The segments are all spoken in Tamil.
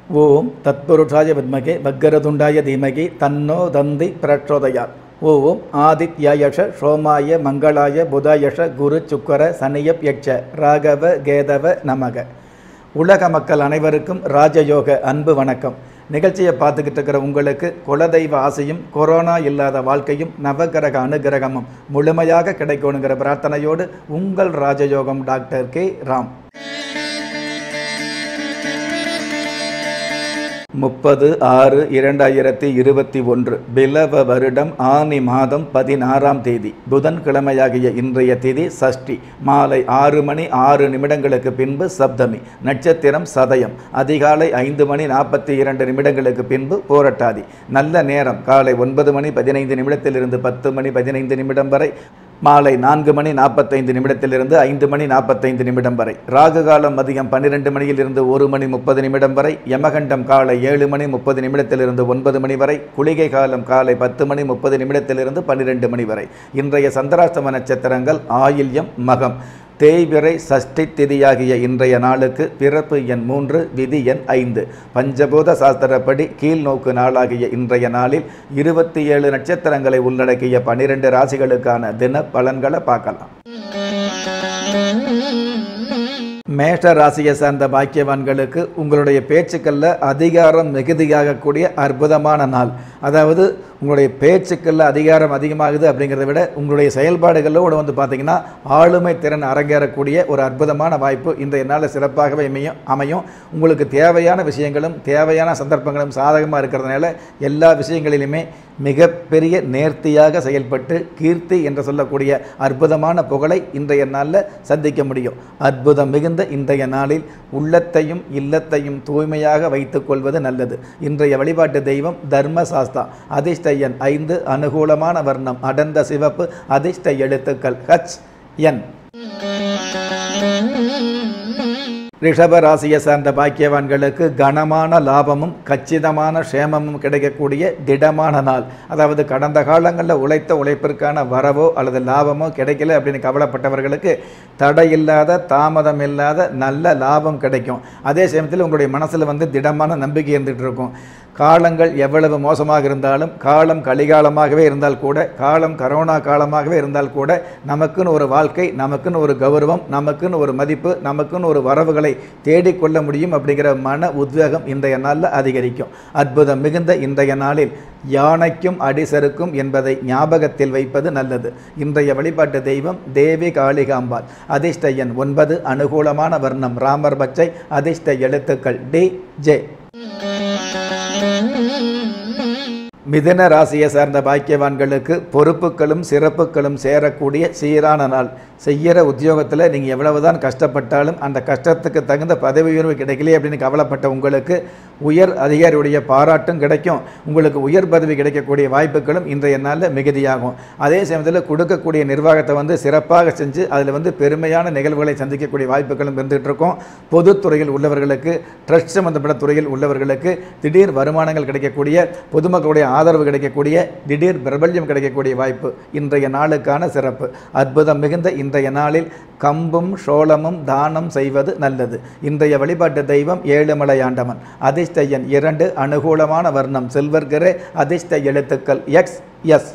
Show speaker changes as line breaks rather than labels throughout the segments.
ஓம் தத்புருஷாய வித்மகே வக்கரதுண்டாய தீமகி தன்னோ தந்தி பிரச்சோதயாத் ஓம் ஆதித்யாயஷ சோமாய மங்களாய புதாயஷ குரு சுக்கர சனியப் யட்ச ராகவ கேதவ நமக உலக மக்கள் அனைவருக்கும் ராஜயோக அன்பு வணக்கம் நிகழ்ச்சியை பார்த்துக்கிட்டு இருக்கிற உங்களுக்கு குலதெய்வ ஆசையும் கொரோனா இல்லாத வாழ்க்கையும் நவகிரக அனுகிரகமும் முழுமையாக கிடைக்கணுங்கிற பிரார்த்தனையோடு உங்கள் ராஜயோகம் டாக்டர் கே ராம் முப்பது ஆறு இரண்டாயிரத்தி இருபத்தி ஒன்று பிலவ வருடம் ஆனி மாதம் பதினாறாம் தேதி புதன்கிழமையாகிய இன்றைய தேதி சஷ்டி மாலை ஆறு மணி ஆறு நிமிடங்களுக்கு பின்பு சப்தமி நட்சத்திரம் சதயம் அதிகாலை ஐந்து மணி நாற்பத்தி இரண்டு நிமிடங்களுக்கு பின்பு போரட்டாதி நல்ல நேரம் காலை ஒன்பது மணி பதினைந்து நிமிடத்திலிருந்து பத்து மணி பதினைந்து நிமிடம் வரை மாலை நான்கு மணி நாற்பத்தைந்து நிமிடத்திலிருந்து ஐந்து மணி நாற்பத்தைந்து நிமிடம் வரை ராகு காலம் மதியம் பன்னிரெண்டு மணியிலிருந்து ஒரு மணி முப்பது நிமிடம் வரை யமகண்டம் காலை ஏழு மணி முப்பது நிமிடத்திலிருந்து ஒன்பது மணி வரை குளிகை காலம் காலை பத்து மணி முப்பது நிமிடத்திலிருந்து பன்னிரெண்டு மணி வரை இன்றைய சந்திராஷ்டம நட்சத்திரங்கள் ஆயில்யம் மகம் தேய்பிறை சஷ்டி திதியாகிய இன்றைய நாளுக்கு பிறப்பு எண் மூன்று விதி எண் ஐந்து பஞ்சபூத சாஸ்திரப்படி கீழ்நோக்கு நாளாகிய இன்றைய நாளில் இருபத்தி ஏழு நட்சத்திரங்களை உள்ளடக்கிய பனிரெண்டு ராசிகளுக்கான தின பலன்களை பார்க்கலாம் மேஷ ராசியை சார்ந்த பாக்கியவான்களுக்கு உங்களுடைய பேச்சுக்களில் அதிகாரம் மிகுதியாகக்கூடிய அற்புதமான நாள் அதாவது உங்களுடைய பேச்சுக்களில் அதிகாரம் அதிகமாகுது அப்படிங்கிறத விட உங்களுடைய செயல்பாடுகளோடு வந்து பார்த்தீங்கன்னா ஆளுமை திறன் அரங்கேறக்கூடிய ஒரு அற்புதமான வாய்ப்பு இன்றைய நாளில் சிறப்பாகவே அமையும் அமையும் உங்களுக்கு தேவையான விஷயங்களும் தேவையான சந்தர்ப்பங்களும் சாதகமாக இருக்கிறதுனால எல்லா விஷயங்களிலுமே மிகப்பெரிய நேர்த்தியாக செயல்பட்டு கீர்த்தி என்று சொல்லக்கூடிய அற்புதமான புகழை இன்றைய நாளில் சந்திக்க முடியும் அற்புதம் மிகுந்த இன்றைய நாளில் உள்ளத்தையும் இல்லத்தையும் தூய்மையாக வைத்துக் கொள்வது நல்லது இன்றைய வழிபாட்டு தெய்வம் தர்மசாஸ்தா அதிர்ஷ்ட எண் ஐந்து அனுகூலமான வர்ணம் அடர்ந்த சிவப்பு அதிர்ஷ்ட எழுத்துக்கள் ஹச் என் ரிஷப ராசியை சார்ந்த பாக்கியவான்களுக்கு கனமான லாபமும் கச்சிதமான சேமமும் கிடைக்கக்கூடிய திடமான நாள் அதாவது கடந்த காலங்களில் உழைத்த உழைப்பிற்கான வரவோ அல்லது லாபமோ கிடைக்கல அப்படின்னு கவலைப்பட்டவர்களுக்கு தடையில்லாத தாமதம் இல்லாத நல்ல லாபம் கிடைக்கும் அதே சமயத்தில் உங்களுடைய மனசில் வந்து திடமான நம்பிக்கை இருந்துகிட்டு இருக்கும் காலங்கள் எவ்வளவு மோசமாக இருந்தாலும் காலம் கலிகாலமாகவே இருந்தால் கூட காலம் கரோனா காலமாகவே இருந்தால் கூட நமக்குன்னு ஒரு வாழ்க்கை நமக்குன்னு ஒரு கௌரவம் நமக்குன்னு ஒரு மதிப்பு நமக்குன்னு ஒரு வரவுகளை தேடிக்கொள்ள முடியும் அப்படிங்கிற மன உத்வேகம் இன்றைய நாளில் அதிகரிக்கும் அற்புதம் மிகுந்த இன்றைய நாளில் யானைக்கும் அடிசருக்கும் என்பதை ஞாபகத்தில் வைப்பது நல்லது இன்றைய வழிபாட்டு தெய்வம் தேவி காளிகாம்பாள் அதிர்ஷ்ட எண் ஒன்பது அனுகூலமான வர்ணம் ராமர் பச்சை அதிர்ஷ்ட எழுத்துக்கள் டி ஜே மிதன ராசியை சார்ந்த பாக்கியவான்களுக்கு பொறுப்புகளும் சிறப்புகளும் சேரக்கூடிய சீரான நாள் செய்கிற உத்தியோகத்தில் நீங்கள் எவ்வளவுதான் கஷ்டப்பட்டாலும் அந்த கஷ்டத்துக்கு தகுந்த பதவி உயர்வு கிடைக்கலையே அப்படின்னு கவலைப்பட்ட உங்களுக்கு உயர் அதிகாரியுடைய பாராட்டும் கிடைக்கும் உங்களுக்கு உயர் பதவி கிடைக்கக்கூடிய வாய்ப்புகளும் இன்றைய நாளில் மிகுதியாகும் அதே சமயத்தில் கொடுக்கக்கூடிய நிர்வாகத்தை வந்து சிறப்பாக செஞ்சு அதில் வந்து பெருமையான நிகழ்வுகளை சந்திக்கக்கூடிய வாய்ப்புகளும் இருந்துகிட்டு இருக்கும் பொதுத்துறையில் உள்ளவர்களுக்கு ட்ரஸ்ட் சம்பந்தப்பட்ட துறையில் உள்ளவர்களுக்கு திடீர் வருமானங்கள் கிடைக்கக்கூடிய பொதுமக்களுடைய ஆதரவு கிடைக்கக்கூடிய திடீர் பிரபல்யம் கிடைக்கக்கூடிய வாய்ப்பு இன்றைய நாளுக்கான சிறப்பு அற்புதம் மிகுந்த இன்றைய நாளில் கம்பும் சோளமும் தானம் செய்வது நல்லது இன்றைய வழிபாட்டு தெய்வம் ஏழுமலையாண்டவன் அதிர்ஷ்ட எண் இரண்டு அனுகூலமான வர்ணம் சில்வர் கிரே அதிர்ஷ்ட எழுத்துக்கள் எக்ஸ் எஸ்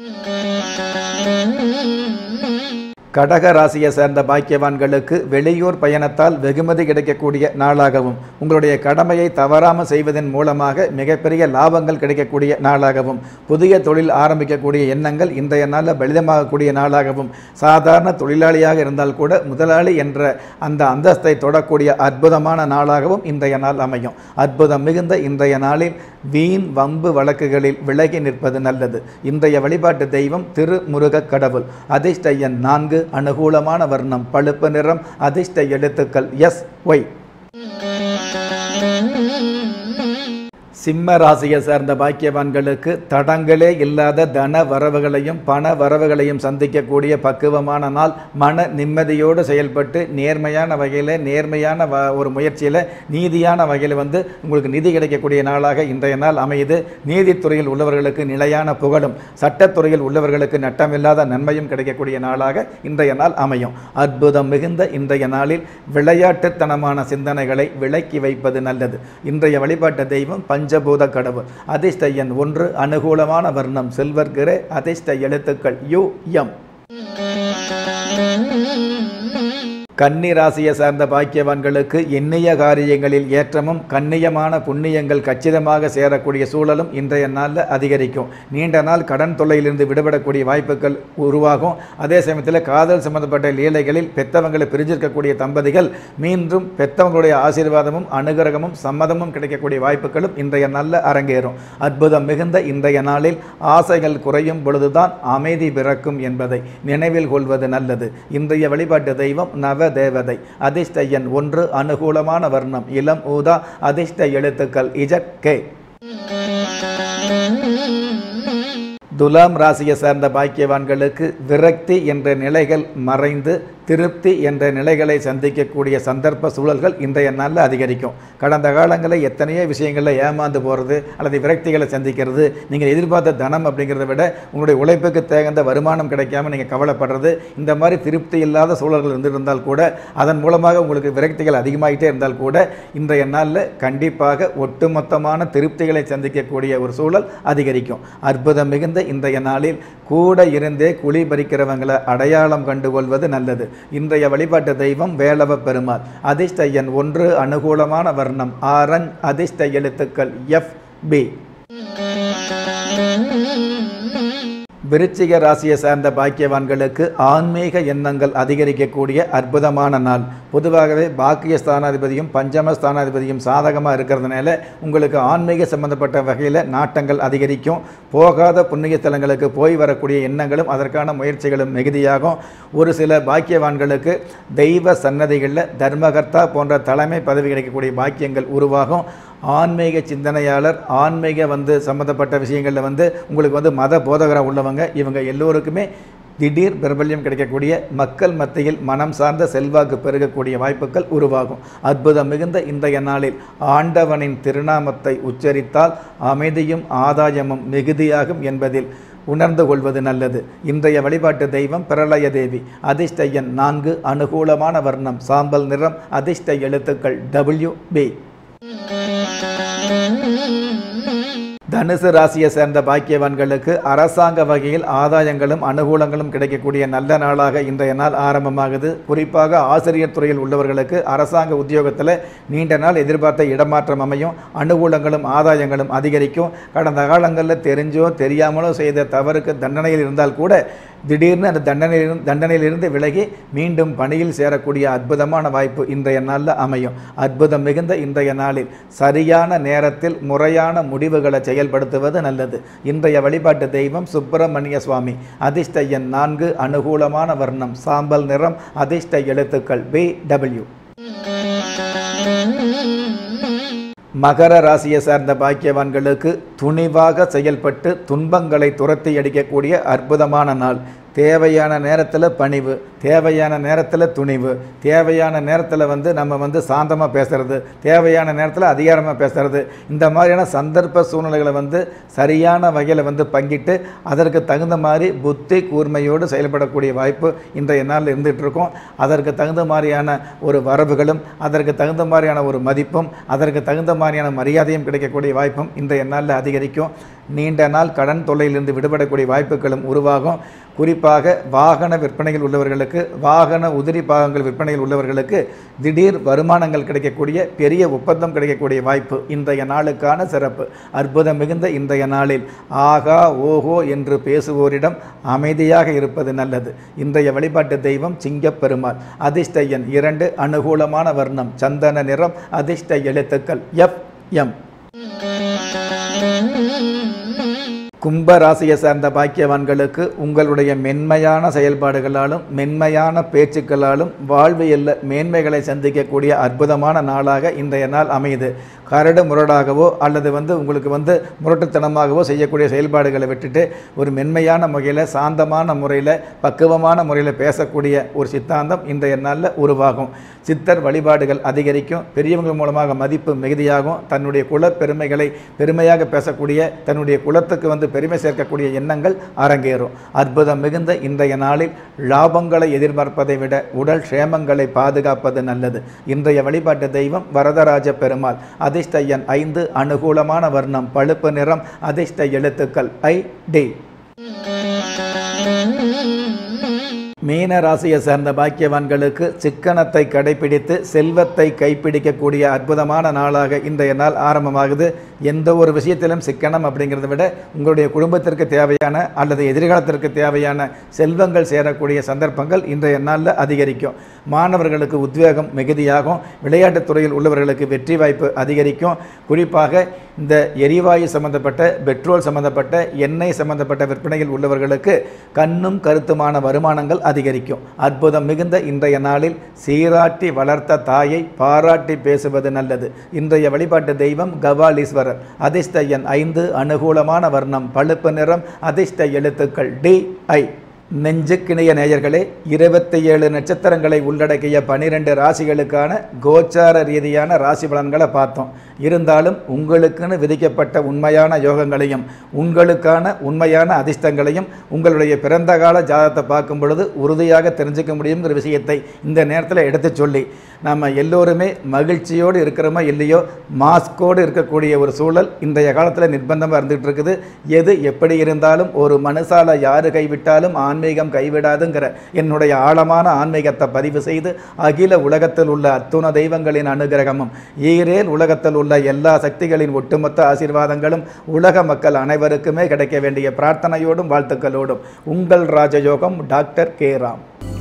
கடக ராசியை சேர்ந்த பாக்கியவான்களுக்கு வெளியூர் பயணத்தால் வெகுமதி கிடைக்கக்கூடிய நாளாகவும் உங்களுடைய கடமையை தவறாமல் செய்வதன் மூலமாக மிகப்பெரிய லாபங்கள் கிடைக்கக்கூடிய நாளாகவும் புதிய தொழில் ஆரம்பிக்கக்கூடிய எண்ணங்கள் இன்றைய நாளில் பலிதமாகக்கூடிய நாளாகவும் சாதாரண தொழிலாளியாக இருந்தால் கூட முதலாளி என்ற அந்த அந்தஸ்தை தொடக்கூடிய அற்புதமான நாளாகவும் இன்றைய நாள் அமையும் அற்புதம் மிகுந்த இன்றைய நாளில் வீண் வம்பு வழக்குகளில் விலகி நிற்பது நல்லது இன்றைய வழிபாட்டு தெய்வம் திருமுருக கடவுள் அதிர்ஷ்ட எண் நான்கு அனுகூலமான வர்ணம் பழுப்பு நிறம் அதிர்ஷ்ட எழுத்துக்கள் எஸ் ஒய் சிம்ம ராசியை சார்ந்த பாக்கியவான்களுக்கு தடங்களே இல்லாத தன வரவுகளையும் பண வரவுகளையும் சந்திக்கக்கூடிய பக்குவமான நாள் மன நிம்மதியோடு செயல்பட்டு நேர்மையான வகையில் நேர்மையான வ ஒரு முயற்சியில் நீதியான வகையில் வந்து உங்களுக்கு நிதி கிடைக்கக்கூடிய நாளாக இன்றைய நாள் அமையுது நீதித்துறையில் உள்ளவர்களுக்கு நிலையான புகழும் சட்டத்துறையில் உள்ளவர்களுக்கு நட்டமில்லாத நன்மையும் கிடைக்கக்கூடிய நாளாக இன்றைய நாள் அமையும் அற்புதம் மிகுந்த இன்றைய நாளில் விளையாட்டுத்தனமான சிந்தனைகளை விலக்கி வைப்பது நல்லது இன்றைய வழிபாட்டு தெய்வம் பஞ்சபூத கடவுள் அதிர்ஷ்ட எண் ஒன்று அனுகூலமான வர்ணம் செல்வர்கிற அதிர்ஷ்ட எழுத்துக்கள் யு எம் கன்னி ராசியை சார்ந்த பாக்கியவான்களுக்கு எண்ணிய காரியங்களில் ஏற்றமும் கண்ணியமான புண்ணியங்கள் கச்சிதமாக சேரக்கூடிய சூழலும் இன்றைய நாளில் அதிகரிக்கும் நீண்ட நாள் கடன் தொல்லையிலிருந்து விடுபடக்கூடிய வாய்ப்புகள் உருவாகும் அதே சமயத்தில் காதல் சம்பந்தப்பட்ட லீலைகளில் பெத்தவங்களை பிரிஞ்சிருக்கக்கூடிய தம்பதிகள் மீண்டும் பெத்தவங்களுடைய ஆசீர்வாதமும் அனுகிரகமும் சம்மதமும் கிடைக்கக்கூடிய வாய்ப்புகளும் இன்றைய நாளில் அரங்கேறும் அற்புதம் மிகுந்த இன்றைய நாளில் ஆசைகள் குறையும் பொழுதுதான் அமைதி பிறக்கும் என்பதை நினைவில் கொள்வது நல்லது இன்றைய வழிபாட்டு தெய்வம் நவ தேவதை அதிர்ஷ்ட எண் ஒன்று அனுகூலமான வர்ணம் இளம் ஊதா அதிர்ஷ்ட எழுத்துக்கள் இஜட் கே துலாம் ராசியை சார்ந்த பாக்கியவான்களுக்கு விரக்தி என்ற நிலைகள் மறைந்து திருப்தி என்ற நிலைகளை சந்திக்கக்கூடிய சந்தர்ப்ப சூழல்கள் இன்றைய நாளில் அதிகரிக்கும் கடந்த காலங்களில் எத்தனையோ விஷயங்களில் ஏமாந்து போகிறது அல்லது விரக்திகளை சந்திக்கிறது நீங்கள் எதிர்பார்த்த தனம் அப்படிங்கிறத விட உங்களுடைய உழைப்புக்கு தகுந்த வருமானம் கிடைக்காம நீங்கள் கவலைப்படுறது இந்த மாதிரி திருப்தி இல்லாத சூழல்கள் இருந்திருந்தால் கூட அதன் மூலமாக உங்களுக்கு விரக்திகள் அதிகமாகிட்டே இருந்தால் கூட இன்றைய நாளில் கண்டிப்பாக ஒட்டுமொத்தமான திருப்திகளை சந்திக்கக்கூடிய ஒரு சூழல் அதிகரிக்கும் அற்புதம் மிகுந்த இன்றைய நாளில் கூட இருந்தே குழி பறிக்கிறவங்களை அடையாளம் கண்டுகொள்வது நல்லது இன்றைய வழிபாட்டு தெய்வம் வேலவ பெருமாள் அதிர்ஷ்ட எண் ஒன்று அனுகூலமான வர்ணம் ஆரன் அதிர்ஷ்ட எழுத்துக்கள் எஃப் பி விருச்சிக ராசியை சார்ந்த பாக்கியவான்களுக்கு ஆன்மீக எண்ணங்கள் அதிகரிக்கக்கூடிய அற்புதமான நாள் பொதுவாகவே பாக்கிய ஸ்தானாதிபதியும் பஞ்சம ஸ்தானாதிபதியும் சாதகமாக இருக்கிறதுனால உங்களுக்கு ஆன்மீக சம்பந்தப்பட்ட வகையில் நாட்டங்கள் அதிகரிக்கும் போகாத புண்ணிய ஸ்தலங்களுக்கு போய் வரக்கூடிய எண்ணங்களும் அதற்கான முயற்சிகளும் மிகுதியாகும் ஒரு சில பாக்கியவான்களுக்கு தெய்வ சன்னதிகளில் தர்மகர்த்தா போன்ற தலைமை பதவி கிடைக்கக்கூடிய பாக்கியங்கள் உருவாகும் ஆன்மீக சிந்தனையாளர் ஆன்மீக வந்து சம்மந்தப்பட்ட விஷயங்களில் வந்து உங்களுக்கு வந்து மத போதகராக உள்ளவங்க இவங்க எல்லோருக்குமே திடீர் பிரபல்யம் கிடைக்கக்கூடிய மக்கள் மத்தியில் மனம் சார்ந்த செல்வாக்கு பெருகக்கூடிய வாய்ப்புகள் உருவாகும் அற்புதம் மிகுந்த இன்றைய நாளில் ஆண்டவனின் திருநாமத்தை உச்சரித்தால் அமைதியும் ஆதாயமும் மிகுதியாகும் என்பதில் உணர்ந்து கொள்வது நல்லது இன்றைய வழிபாட்டு தெய்வம் பிரளய தேவி அதிர்ஷ்ட எண் நான்கு அனுகூலமான வர்ணம் சாம்பல் நிறம் அதிர்ஷ்ட எழுத்துக்கள் டபிள்யூ பி தனுசு ராசியை சேர்ந்த பாக்கியவான்களுக்கு அரசாங்க வகையில் ஆதாயங்களும் அனுகூலங்களும் கிடைக்கக்கூடிய நல்ல நாளாக இன்றைய நாள் ஆரம்பமாகுது குறிப்பாக ஆசிரியர் துறையில் உள்ளவர்களுக்கு அரசாங்க உத்தியோகத்தில் நீண்ட நாள் எதிர்பார்த்த இடமாற்றம் அமையும் அனுகூலங்களும் ஆதாயங்களும் அதிகரிக்கும் கடந்த காலங்களில் தெரிஞ்சோ தெரியாமலோ செய்த தவறுக்கு தண்டனையில் இருந்தால் கூட திடீர்னு அந்த தண்டனையிலிருந்து தண்டனையிலிருந்து விலகி மீண்டும் பணியில் சேரக்கூடிய அற்புதமான வாய்ப்பு இன்றைய நாளில் அமையும் அற்புதம் மிகுந்த இன்றைய நாளில் சரியான நேரத்தில் முறையான முடிவுகளை செயல்படுத்துவது நல்லது இன்றைய வழிபாட்டு தெய்வம் சுப்பிரமணிய சுவாமி அதிர்ஷ்ட எண் நான்கு அனுகூலமான வர்ணம் சாம்பல் நிறம் அதிர்ஷ்ட எழுத்துக்கள் பி டபிள்யூ மகர ராசியை சார்ந்த பாக்கியவான்களுக்கு துணிவாக செயல்பட்டு துன்பங்களை துரத்தி அடிக்கக்கூடிய அற்புதமான நாள் தேவையான நேரத்தில் பணிவு தேவையான நேரத்தில் துணிவு தேவையான நேரத்தில் வந்து நம்ம வந்து சாந்தமாக பேசுறது தேவையான நேரத்தில் அதிகாரமாக பேசுறது இந்த மாதிரியான சந்தர்ப்ப சூழ்நிலைகளை வந்து சரியான வகையில் வந்து பங்கிட்டு அதற்கு தகுந்த மாதிரி புத்தி கூர்மையோடு செயல்படக்கூடிய வாய்ப்பு இன்றைய நாளில் இருந்துகிட்டு இருக்கும் அதற்கு தகுந்த மாதிரியான ஒரு வரவுகளும் அதற்கு தகுந்த மாதிரியான ஒரு மதிப்பும் அதற்கு தகுந்த மாதிரியான மரியாதையும் கிடைக்கக்கூடிய வாய்ப்பும் இன்றைய நாளில் அதிகரிக்கும் நீண்ட நாள் கடன் தொல்லையிலிருந்து விடுபடக்கூடிய வாய்ப்புகளும் உருவாகும் குறிப்பாக வாகன விற்பனையில் உள்ளவர்களுக்கு வாகன உதிரி பாகங்கள் விற்பனையில் உள்ளவர்களுக்கு திடீர் வருமானங்கள் கிடைக்கக்கூடிய பெரிய ஒப்பந்தம் கிடைக்கக்கூடிய வாய்ப்பு இன்றைய நாளுக்கான சிறப்பு அற்புதம் மிகுந்த இன்றைய நாளில் ஆகா ஓஹோ என்று பேசுவோரிடம் அமைதியாக இருப்பது நல்லது இன்றைய வழிபாட்டு தெய்வம் சிங்கப்பெருமாள் அதிர்ஷ்ட எண் இரண்டு அனுகூலமான வர்ணம் சந்தன நிறம் அதிர்ஷ்ட எழுத்துக்கள் எஃப் எம் கும்ப ராசியை சார்ந்த பாக்கியவான்களுக்கு உங்களுடைய மென்மையான செயல்பாடுகளாலும் மென்மையான பேச்சுக்களாலும் வாழ்வியல்ல மேன்மைகளை சந்திக்கக்கூடிய அற்புதமான நாளாக இன்றைய நாள் அமையுது கரடு முரடாகவோ அல்லது வந்து உங்களுக்கு வந்து முரட்டுத்தனமாகவோ செய்யக்கூடிய செயல்பாடுகளை விட்டுட்டு ஒரு மென்மையான முறையில் சாந்தமான முறையில் பக்குவமான முறையில் பேசக்கூடிய ஒரு சித்தாந்தம் இன்றைய நாளில் உருவாகும் சித்தர் வழிபாடுகள் அதிகரிக்கும் பெரியவங்கள் மூலமாக மதிப்பு மிகுதியாகும் தன்னுடைய குல பெருமைகளை பெருமையாக பேசக்கூடிய தன்னுடைய குலத்துக்கு வந்து பெருமை சேர்க்கக்கூடிய எண்ணங்கள் அரங்கேறும் அற்புதம் மிகுந்த இன்றைய நாளில் லாபங்களை எதிர்பார்ப்பதை விட உடல் க்ஷேமங்களை பாதுகாப்பது நல்லது இன்றைய வழிபாட்டு தெய்வம் வரதராஜ பெருமாள் அதிர்ஷ்ட எண் ஐந்து அனுகூலமான வர்ணம் பழுப்பு நிறம் அதிர்ஷ்ட எழுத்துக்கள் ஐ டி மீன ராசியை சேர்ந்த பாக்கியவான்களுக்கு சிக்கனத்தை கடைபிடித்து செல்வத்தை கைப்பிடிக்கக்கூடிய அற்புதமான நாளாக இன்றைய நாள் ஆரம்பமாகுது எந்த ஒரு விஷயத்திலும் சிக்கனம் அப்படிங்கிறத விட உங்களுடைய குடும்பத்திற்கு தேவையான அல்லது எதிர்காலத்திற்கு தேவையான செல்வங்கள் சேரக்கூடிய சந்தர்ப்பங்கள் இன்றைய நாளில் அதிகரிக்கும் மாணவர்களுக்கு உத்வேகம் மிகுதியாகும் விளையாட்டுத் துறையில் உள்ளவர்களுக்கு வெற்றி வாய்ப்பு அதிகரிக்கும் குறிப்பாக இந்த எரிவாயு சம்பந்தப்பட்ட பெட்ரோல் சம்பந்தப்பட்ட எண்ணெய் சம்பந்தப்பட்ட விற்பனையில் உள்ளவர்களுக்கு கண்ணும் கருத்துமான வருமானங்கள் அதிகரிக்கும் அற்புதம் மிகுந்த இன்றைய நாளில் சீராட்டி வளர்த்த தாயை பாராட்டி பேசுவது நல்லது இன்றைய வழிபாட்டு தெய்வம் கவாலீஸ்வரர் அதிர்ஷ்ட எண் ஐந்து அனுகூலமான வர்ணம் பழுப்பு நிறம் அதிர்ஷ்ட எழுத்துக்கள் டி ஐ நெஞ்சுக்கிணைய நேயர்களே இருபத்தி ஏழு நட்சத்திரங்களை உள்ளடக்கிய பனிரெண்டு ராசிகளுக்கான கோச்சார ரீதியான ராசி பலன்களை பார்த்தோம் இருந்தாலும் உங்களுக்குன்னு விதிக்கப்பட்ட உண்மையான யோகங்களையும் உங்களுக்கான உண்மையான அதிர்ஷ்டங்களையும் உங்களுடைய பிறந்த கால ஜாதகத்தை பார்க்கும் பொழுது உறுதியாக தெரிஞ்சுக்க முடியுங்கிற விஷயத்தை இந்த நேரத்தில் எடுத்து சொல்லி நம்ம எல்லோருமே மகிழ்ச்சியோடு இருக்கிறோமோ இல்லையோ மாஸ்கோடு இருக்கக்கூடிய ஒரு சூழல் இன்றைய காலத்தில் நிர்பந்தமாக இருந்துகிட்டு இருக்குது எது எப்படி இருந்தாலும் ஒரு மனுஷால யாரு கைவிட்டாலும் ஆன்மீகம் கைவிடாதுங்கிற என்னுடைய ஆழமான ஆன்மீகத்தை பதிவு செய்து அகில உலகத்தில் உள்ள அத்துண தெய்வங்களின் அனுகிரகமும் ஈரேல் உலகத்தில் உள்ள எல்லா சக்திகளின் ஒட்டுமொத்த ஆசீர்வாதங்களும் உலக மக்கள் அனைவருக்குமே கிடைக்க வேண்டிய பிரார்த்தனையோடும் வாழ்த்துக்களோடும் உங்கள் ராஜயோகம் டாக்டர் கே ராம்